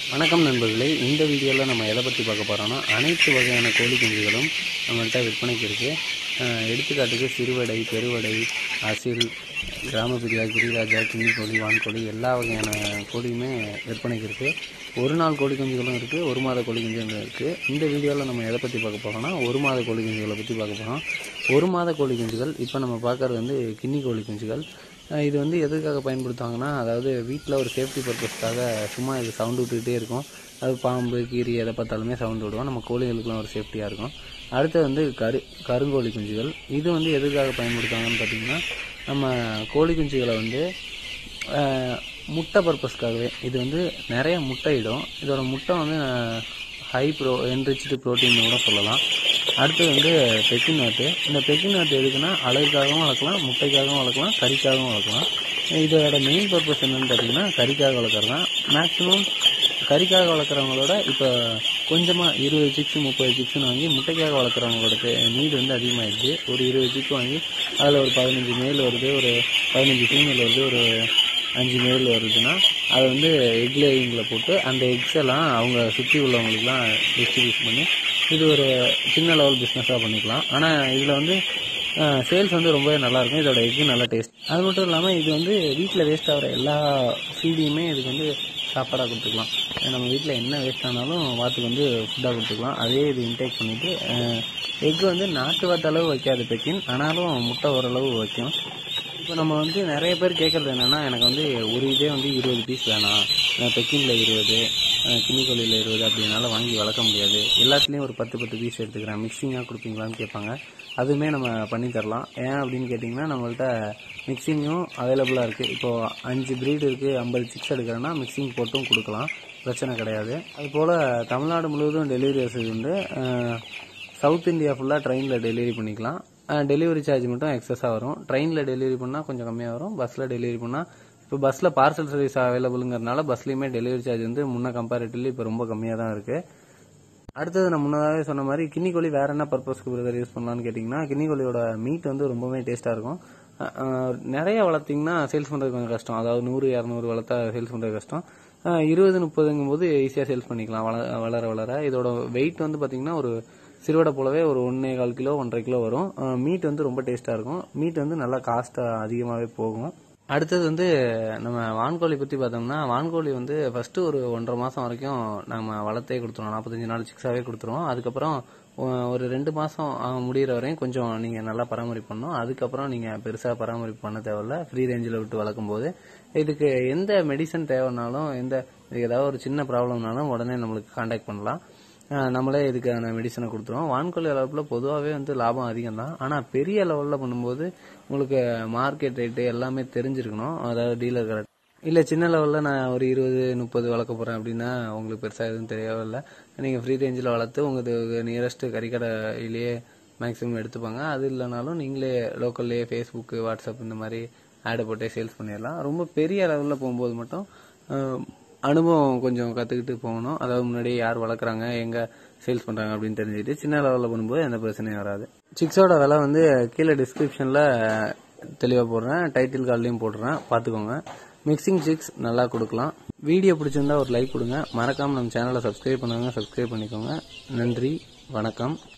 வணக்கம் நண்பர்களே இந்த வீடியோவில் நம்ம எதை பற்றி பார்க்க போகிறோம்னா அனைத்து வகையான கோழி குஞ்சுகளும் நம்மள்கிட்ட விற்பனைக்கு இருக்குது எடுத்துக்காட்டுக்கு சிறுவடை பெருவடை அசில் கிராமப்பிரியா கிரிராஜா கிண்ணி கோழி வான்கோழி எல்லா வகையான கோழியுமே விற்பனைக்கு இருக்குது ஒரு நாள் கோழி குஞ்சுகளும் இருக்குது ஒரு மாத கோழி குஞ்சுகளும் இருக்குது இந்த வீடியோவில் நம்ம எதை பற்றி பார்க்க போகிறோம்னா ஒரு மாத கோழி குஞ்சுகளை பற்றி பார்க்க போகிறோம் ஒரு மாத கோழி குஞ்சுகள் இப்போ நம்ம பார்க்குறது வந்து கிண்ணி கோழி குஞ்சுகள் அஹ் இது வந்து எதுக்காக பயன்படுத்துவாங்கன்னா அதாவது வீட்டில் ஒரு சேஃப்டி பர்பஸ்க்காக சும்மா இது சவுண்டு விட்டுக்கிட்டே இருக்கும் அது பாம்பு கீரி எதை பார்த்தாலுமே சவுண்டு விடுவோம் நம்ம கோழிகளுக்குலாம் ஒரு சேஃப்டியாக இருக்கும் அடுத்து வந்து கரு கருங்கோழி குஞ்சுகள் இது வந்து எதுக்காக பயன்படுத்துவாங்கன்னு பார்த்தீங்கன்னா நம்ம கோழி குஞ்சுகளை வந்து அஹ், முட்டை பர்பஸ்க்காகவே இது வந்து நிறைய முட்டையிடும் இதோட முட்டை வந்து ஹை ப்ரோ என்ரிச்டு ப்ரோட்டீன் கூட சொல்லலாம் அடுத்தது வந்து பெக்கின் நாட்டு இந்த பெக்கின் நாட்டு எதுக்குன்னா அழகுக்காகவும் வளர்க்கலாம் முட்டைக்காகவும் வளர்க்கலாம் கறிக்காகவும் வளர்க்கலாம் இதோட மெயின் பர்பஸ் என்னன்னு பார்த்தீங்கன்னா கறிக்காக வளர்க்குறது தான் மேக்ஸிமம் கறிக்காக வளர்க்குறவங்களோட இப்போ கொஞ்சமாக இருபது சிக்ஸ் முப்பது சிக்ஸ்னு வாங்கி முட்டைக்காக வளர்க்குறவங்களோட நீடு வந்து அதிகமாகிடுச்சு ஒரு இருபது சிக்கு வாங்கி அதில் ஒரு பதினஞ்சு மேல் வருது ஒரு பதினஞ்சு ஃபீமேல் வருது ஒரு அஞ்சு மேல் வருதுன்னா அதை வந்து எக் லேயிங்கில் போட்டு அந்த எக்ஸ் எல்லாம் அவங்க சுற்றி உள்ளவங்களுக்குலாம் டிஸ்ட்ரிபியூட் பண்ணி இது ஒரு சின்ன லெவல் பிஸ்னஸாக பண்ணிக்கலாம் ஆனால் இதில் வந்து சேல்ஸ் வந்து ரொம்பவே நல்லாயிருக்கும் இதோட எக்கு நல்ல டேஸ்ட் அது மட்டும் இல்லாமல் இது வந்து வீட்டில் வேஸ்ட் ஆகிற எல்லா ஃபீடையுமே இதுக்கு வந்து சாப்பாடாக கொடுத்துக்கலாம் நம்ம வீட்டில் என்ன வேஸ்ட் ஆனாலும் வாத்துக்கு வந்து ஃபுட்டாக கொடுத்துக்கலாம் அதே இது இன்டேக் பண்ணிவிட்டு எக்கு வந்து நாட்டு வாத்து அளவு வைக்காது பெக்கின் ஆனாலும் முட்டை ஓரளவு வைக்கும் இப்போ நம்ம வந்து நிறைய பேர் கேட்குறது என்னென்னா எனக்கு வந்து ஒரு இதே வந்து இருபது பீஸ் வேணாம் பெக்கிங்கில் இருபது கிண்ணிக்கோழியில் இருபது அப்படினால வாங்கி வளர்க்க முடியாது எல்லாத்துலேயும் ஒரு பத்து பத்து பீஸ் எடுத்துக்கிறேன் மிக்சிங்காக கொடுப்பீங்களான்னு கேட்பாங்க அதுவுமே நம்ம பண்ணி தரலாம் ஏன் அப்படின்னு கேட்டிங்கன்னா நம்மள்ட்ட மிக்சிங்கும் அவைலபிளாக இருக்குது இப்போது அஞ்சு ப்ரீடு இருக்குது ஐம்பது சிக்ஸ் எடுக்கிறேன்னா மிக்சிங் போட்டும் கொடுக்கலாம் பிரச்சனை கிடையாது அதுபோல் தமிழ்நாடு முழுவதும் டெலிவரி வசதி உண்டு அஹ், சவுத் இந்தியா ஃபுல்லாக ட்ரெயினில் டெலிவரி பண்ணிக்கலாம் டெலிவரி சார்ஜ் மட்டும் எக்ஸஸாக வரும் ட்ரெயினில் டெலிவரி பண்ணால் கொஞ்சம் கம்மியாக வரும் பஸ்ஸில் டெலிவரி பண்ணால் இப்போ பஸ்ஸில் பார்சல் சர்வீஸ் அவைலபிளுங்கிறனால பஸ்லேயுமே டெலிவரி சார்ஜ் வந்து முன்ன கம்பேரிட்டிவ்லி இப்போ ரொம்ப கம்மியாக தான் இருக்குது அடுத்தது நான் முன்னதாகவே சொன்ன மாதிரி கிண்ணி கோழி வேற என்ன பர்பஸ்க்கு பிரதர் யூஸ் பண்ணலாம்னு கேட்டிங்கன்னா கிண்ணி கோழியோட மீட் வந்து ரொம்பவே டேஸ்ட்டாக இருக்கும் அஹ் அஹ் நிறைய வளர்த்திங்கன்னா சேல்ஸ் பண்ணுறது கொஞ்சம் கஷ்டம் அதாவது நூறு இரநூறு வளர்த்தா சேல்ஸ் பண்ணுறது கஷ்டம் அஹ் இருபது முப்பதுங்கும் போது ஈஸியாக சேல்ஸ் பண்ணிக்கலாம் வள வளர வளர இதோட வெயிட் வந்து பார்த்தீங்கன்னா ஒரு சிறுவடை போலவே ஒரு ஒன்றே கால் கிலோ ஒன்றரை கிலோ வரும் மீட் வந்து ரொம்ப டேஸ்ட்டாக இருக்கும் மீட் வந்து நல்லா காஸ்ட்டாக அதிகமாகவே போகும் அடுத்தது வந்து நம்ம வான்கோழி பற்றி பார்த்தோம்னா வான்கோழி வந்து ஃபஸ்ட்டு ஒரு ஒன்றரை மாதம் வரைக்கும் நம்ம வளர்த்தே கொடுத்துருவோம் நாற்பத்தஞ்சு நாள் சிக்ஸாகவே கொடுத்துருவோம் அதுக்கப்புறம் ஒ- ஒரு ரெண்டு மாதம் முடிகிற வரையும் கொஞ்சம் நீங்கள் நல்லா பராமரிப்பு பண்ணணும் அதுக்கப்புறம் நீங்கள் பெருசாக பராமரிப்பு பண்ண தேவையில்ல ஃப்ரீ ரேஞ்சில் விட்டு வளர்க்கும் போது இதுக்கு எந்த மெடிசன் தேவைன்னாலும் எந்த இதுக்கு ஏதாவது ஒரு சின்ன ப்ராப்ளம்னாலும் உடனே நம்மளுக்கு காண்டாக்ட் பண்ணலாம் அஹ் நம்மளே இதுக்கான மெடிசனை கொடுத்துருவோம் வான்கோழி வளர்ப்பில் பொதுவாகவே வந்து லாபம் அதிகம் தான் ஆனால் பெரிய லெவலில் பண்ணும்போது உங்களுக்கு மார்க்கெட் ரேட்டு எல்லாமே தெரிஞ்சிருக்கணும் அதாவது டீலர் கரெக்ட் இல்லை சின்ன லெவலில் நான் ஒரு இருபது முப்பது வளர்க்க போகிறேன் அப்படின்னா உங்களுக்கு பெருசாக எதுவும் தெரியவே இல்லை நீங்கள் ஃப்ரீ ரேஞ்சில் வளர்த்து உங்களுக்கு நியரஸ்ட் கறிக்கடையிலேயே மேக்ஸிமம் எடுத்துப்பாங்க அது இல்லைனாலும் நீங்களே லோக்கல்லே ஃபேஸ்புக்கு வாட்ஸ்அப் இந்த மாதிரி ஆடை போட்டே சேல்ஸ் பண்ணிடலாம் ரொம்ப பெரிய லெவலில் போகும்போது மட்டும் அஹ், அனுபவம் கொஞ்சம் கற்றுக்கிட்டு போகணும் அதாவது முன்னாடியே யார் வளர்க்குறாங்க எங்கே சேல்ஸ் பண்ணுறாங்க அப்படின்னு தெரிஞ்சுக்கிட்டு சின்ன லெவலில் பண்ணும்போது எந்த பிரச்சனையும் வராது சிக்ஸோட விலை வந்து கீழே டிஸ்கிரிப்ஷனில் தெளிவாக போடுறேன் டைட்டில் கார்ட்லேயும் போடுறேன் பார்த்துக்கோங்க மிக்சிங் சிக்ஸ் நல்லா கொடுக்கலாம் வீடியோ பிடிச்சிருந்தா ஒரு லைக் கொடுங்க மறக்காமல் நம்ம சேனலை சப்ஸ்கிரைப் பண்ணுங்க சப்ஸ்கிரைப் பண்ணிக்கோங்க நன்றி வணக்கம்